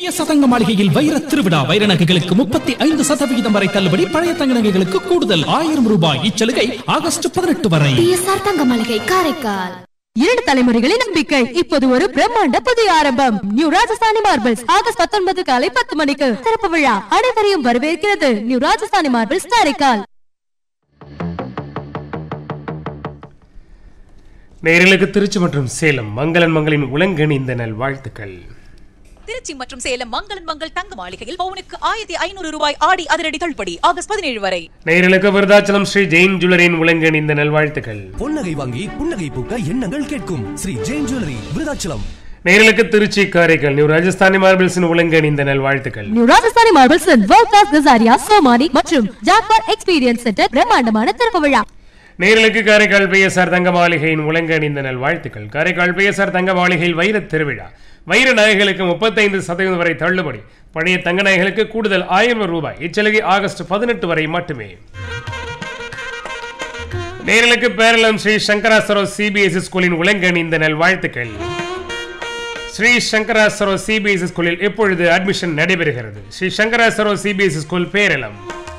பிய சதங்க மாளிகையில் வைர திருவிழா வைர நகைகளுக்கு முப்பத்தி ஐந்து சதவிகிதம் வரை தள்ளுபடி பழைய தங்க நகைகளுக்கு கூடுதல் ஆயிரம் ரூபாய் இச்சலுகை ஆகஸ்ட் பதினெட்டு வரை பிஎஸ்ஆர் தங்க மளிகை காரைக்கால் இரண்டு தலைமுறைகளின் நம்பிக்கை இப்போது ஒரு பிரம்மாண்ட புதிய ஆரம்பம் நியூ ராஜஸ்தானி மார்பிள்ஸ் ஆகஸ்ட் பத்தொன்பது காலை பத்து மணிக்கு திறப்பு விழா அனைவரையும் வரவேற்கிறது நியூ ராஜஸ்தானி மார்பிள்ஸ் காரைக்கால் நேயர்களுக்கு திருச்சி மற்றும் சேலம் மங்களன் மங்களின் உலங்கணிந்த நல் வாழ்த்துக்கள் திருச்சி மற்றும் சேலம் மங்களன் மங்கள் தங்க மாளிகையில் பவுனுக்கு ஆயிரத்தி ஐநூறு ரூபாய் ஆடி அதிரடி தள்ளுபடி ஆகஸ்ட் பதினேழு வரை நேயர்களுக்கு விருதாச்சலம் ஸ்ரீ ஜெயின் ஜுவல்லரின் உலங்கணிந்த நல் வாழ்த்துக்கள் பொன்னகை வாங்கி புன்னகை பூக்க எண்ணங்கள் கேட்கும் ஸ்ரீ ஜெயின் ஜுவல்லரி விருதாச்சலம் நேயர்களுக்கு திருச்சி காரைக்கால் நியூ ராஜஸ்தானி மார்பிள்ஸின் உலங்கணிந்த நல் வாழ்த்துக்கள் new Rajasthani marbles world class Kajaria Somany மற்றும் ஜாக்வார் எக்ஸ்பீரியன்ஸ் சென்டர் பிரம்மாண்டமான திறப்பு விழா நேயர்களுக்கு காரைக்கால் பிஎஸ்ஆர் தங்க மாளிகையின் உலங்கணிந்த நல் வாழ்த்துக்கள் காரைக்கால் பிஎஸ்ஆர் தங்க மாளிகையில் வைர திருவிழா வைர நகைகளுக்கு முப்பத்தைந்து சதவீதம் வரை தள்ளுபடி பழைய தங்க நகைகளுக்கு கூடுதல் ஆயிரம் ரூபாய் இச்சலுகை ஆகஸ்ட் பதினெட்டு வரை மட்டுமே நேரலுக்கு பேரளம் ஸ்ரீ சங்கராஸ்வரோ சிபிஎஸ்இ ஸ்கூலின் உலங்கணிந்த நல் வாழ்த்துக்கள் ஸ்ரீ சங்கராஸ்வரோ சிபிஎஸ்இ ஸ்கூலில் இப்பொழுது அட்மிஷன் நடைபெறுகிறது ஸ்ரீ சங்கராஸ்வரோ சிபிஎஸ்இ ஸ்கூல் பேரளம்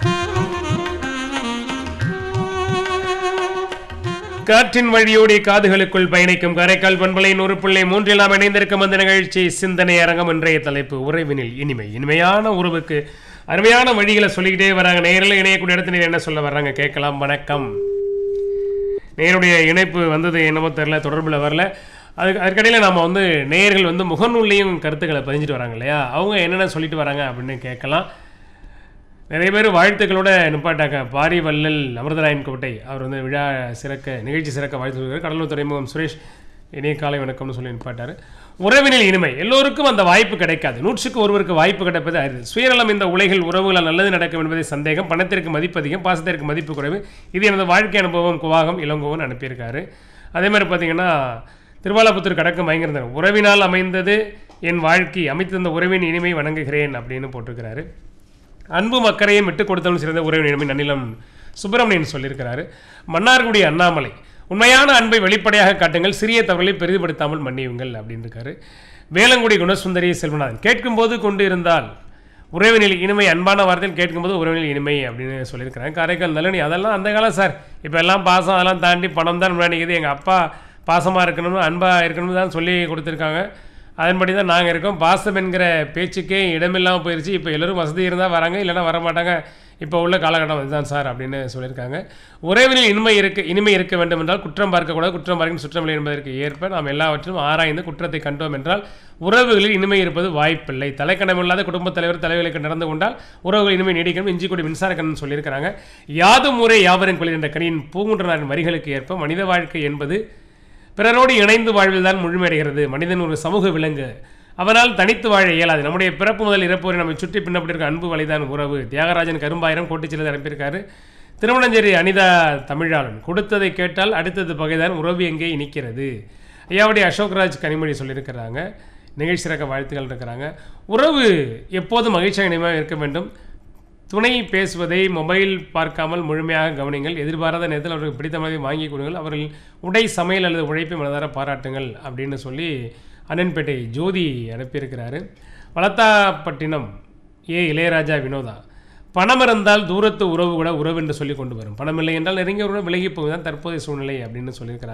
காற்றின் வழியோடி காதுகளுக்குள் பயணிக்கும் காரைக்கால் பண்பலை நூறு பிள்ளை மூன்றில் நாம் இணைந்திருக்கும் அந்த நிகழ்ச்சி சிந்தனை அரங்கம் இன்றைய தலைப்பு உறவினில் இனிமை இனிமையான உறவுக்கு அருமையான வழிகளை சொல்லிக்கிட்டே வராங்க நேரில் இணையக்கூடிய இடத்துல என்ன சொல்ல வர்றாங்க கேட்கலாம் வணக்கம் நேருடைய இணைப்பு வந்தது என்னமோ தெரில தொடர்பில் வரல அதுக்கு அதுக்கடையில் நாம் வந்து நேயர்கள் வந்து முகநூல்லையும் கருத்துக்களை பதிஞ்சிட்டு வராங்க இல்லையா அவங்க என்னென்ன சொல்லிட்டு வராங்க அப்படின்னு கேட்கலாம் நிறைய பேர் வாழ்த்துக்களோட நிப்பாட்டாங்க பாரி வள்ளல் அமிர்தராயன் கோட்டை அவர் வந்து விழா சிறக்க நிகழ்ச்சி சிறக்க வாழ்த்து சொல்கிறார் கடலூர் துறைமுகம் சுரேஷ் இணைய காலை வணக்கம்னு சொல்லி நிப்பாட்டார் உறவினில் இனிமை எல்லோருக்கும் அந்த வாய்ப்பு கிடைக்காது நூற்றுக்கு ஒருவருக்கு வாய்ப்பு கிடைப்பது அரிது சுயநலம் இந்த உலகில் உறவுகளால் நல்லது நடக்கும் என்பதை சந்தேகம் பணத்திற்கு மதிப்பு அதிகம் பாசத்திற்கு மதிப்பு குறைவு இது எனது வாழ்க்கை அனுபவம் குவாகம் இளங்கோவன் அனுப்பியிருக்காரு அதே மாதிரி பார்த்தீங்கன்னா திருவாலபுத்தூர் கடக்கம் பயங்கரந்தர் உறவினால் அமைந்தது என் வாழ்க்கை அமைத்திருந்த உறவின் இனிமை வணங்குகிறேன் அப்படின்னு போட்டிருக்கிறாரு அன்பும் அக்கறையும் விட்டுக் கொடுத்தவன் சிறந்த உறவின் இனிமை நன்னிலம் சுப்பிரமணியன் சொல்லியிருக்கிறாரு மன்னார்குடி அண்ணாமலை உண்மையான அன்பை வெளிப்படையாக காட்டுங்கள் சிறிய தவறுகளை பெரிதுபடுத்தாமல் மன்னியுங்கள் அப்படின்னு இருக்காரு வேலங்குடி குணசுந்தரி செல்வநாதன் கேட்கும்போது கொண்டு இருந்தால் உறவினில் இனிமை அன்பான வார்த்தையில் கேட்கும்போது உறவினில் இனிமை அப்படின்னு சொல்லியிருக்கிறாங்க காரைக்கால் நல்லனி அதெல்லாம் அந்த காலம் சார் இப்போ எல்லாம் பாசம் அதெல்லாம் தாண்டி பணம் தான் நினைக்குது எங்கள் அப்பா பாசமாக இருக்கணும் அன்பாக இருக்கணும்னு தான் சொல்லி கொடுத்துருக்காங்க அதன்படி தான் நாங்கள் இருக்கோம் பாசம் என்கிற பேச்சுக்கே இடமில்லாமல் போயிடுச்சு இப்போ எல்லோரும் வசதி இருந்தால் வராங்க இல்லைன்னா வர மாட்டாங்க இப்போ உள்ள காலகட்டம் இதுதான் சார் அப்படின்னு சொல்லியிருக்காங்க உறவினில் இனிமை இருக்க இனிமை இருக்க வேண்டும் என்றால் குற்றம் பார்க்கக்கூடாது குற்றம் பார்க்கும் சுற்றமில்லை என்பதற்கு ஏற்ப நாம் எல்லாவற்றிலும் ஆராய்ந்து குற்றத்தை கண்டோம் என்றால் உறவுகளில் இனிமை இருப்பது வாய்ப்பில்லை தலைக்கணமில்லாத குடும்பத் தலைவர் தலைவர்களுக்கு நடந்து கொண்டால் உறவுகள் இனிமை நீடிக்கணும் இஞ்சி கொடி மின்சார கண்ணன் சொல்லியிருக்கிறாங்க யாதும் ஊரே யாவரும் கொள்கிற என்ற கனியின் பூங்குன்றனாரின் வரிகளுக்கு ஏற்ப மனித வாழ்க்கை என்பது பிறரோடு இணைந்து வாழ்வதுதான் முழுமையடைகிறது மனிதன் ஒரு சமூக விலங்கு அவனால் தனித்து வாழ இயலாது நம்முடைய பிறப்பு முதல் இறப்பு வரை நம்மை சுற்றி பின்னப்பட்டிருக்க அன்பு வழிதான் உறவு தியாகராஜன் கரும்பாயிரம் கோட்டிச்சிலது அனுப்பியிருக்காரு திருமணஞ்சேரி அனிதா தமிழாளன் கொடுத்ததை கேட்டால் அடுத்தது பகைதான் உறவு எங்கே இனிக்கிறது ஐயாவுடைய அசோக்ராஜ் கனிமொழி சொல்லியிருக்கிறாங்க நிகழ்ச்சி சிறக்க வாழ்த்துக்கள் இருக்கிறாங்க உறவு எப்போதும் மகிழ்ச்சியாக இனிமையாக இருக்க வேண்டும் துணை பேசுவதை மொபைல் பார்க்காமல் முழுமையாக கவனிங்கள் எதிர்பாராத நேரத்தில் அவர்களுக்கு பிடித்த மாதிரி வாங்கி கொடுங்கள் அவர்கள் உடை சமையல் அல்லது உழைப்பை மனதார பாராட்டுங்கள் அப்படின்னு சொல்லி அண்ணன்பேட்டை ஜோதி அனுப்பியிருக்கிறாரு வளத்தாப்பட்டினம் ஏ இளையராஜா வினோதா பணம் இருந்தால் தூரத்து உறவு கூட உறவு என்று சொல்லி கொண்டு வரும் பணம் இல்லை என்றால் நெருங்கிய உறவு விலகி போவதுதான் தற்போதைய சூழ்நிலை அப்படின்னு சொல்லியிருக்கிறாங்க